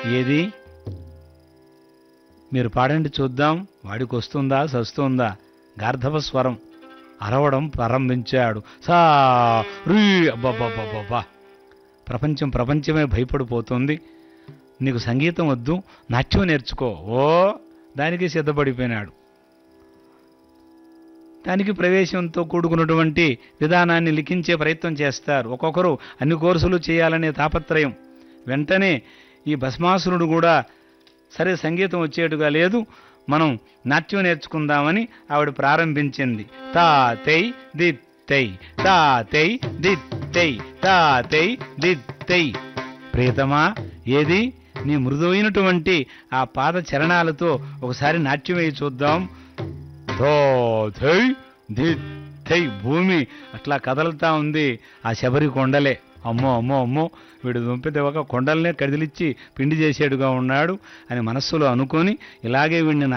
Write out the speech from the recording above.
ఏది మీరు పాడండి చూద్దాం వాడికి వస్తుందా సస్తుందా గార్ధవ స్వరం అరవడం ప్రారంభించాడు సా రీ అబ్బబ్బబ్బబ్బా ప్రపంచం ప్రపంచమే భయపడిపోతుంది నీకు సంగీతం వద్దు నాట్యం నేర్చుకో ఓ దానికి సిద్ధపడిపోయినాడు దానికి ప్రవేశంతో కూడుకున్నటువంటి విధానాన్ని లిఖించే ప్రయత్నం చేస్తారు ఒక్కొక్కరు అన్ని కోర్సులు చేయాలనే తాపత్రయం వెంటనే ఈ భస్మాసురుడు కూడా సరే సంగీతం వచ్చేట్టుగా లేదు మనం నాట్యం నేర్చుకుందామని ఆవిడ ప్రారంభించింది తా తై ది తై తా తై ది తై తా తై ది తై ప్రియతమా ఏది నీ మృదువైనటువంటి ఆ పాద చరణాలతో ఒకసారి నాట్యం వేయి చూద్దాం ధో ధై ధి ధై భూమి అట్లా కదలుతా ఉంది ఆ శబరి కొండలే అమ్మో అమ్మో అమ్మో వీడు దుంపితే ఒక కొండలనే కదిలిచ్చి పిండి చేసేడుగా ఉన్నాడు అని మనస్సులో అనుకొని ఇలాగే వీడిని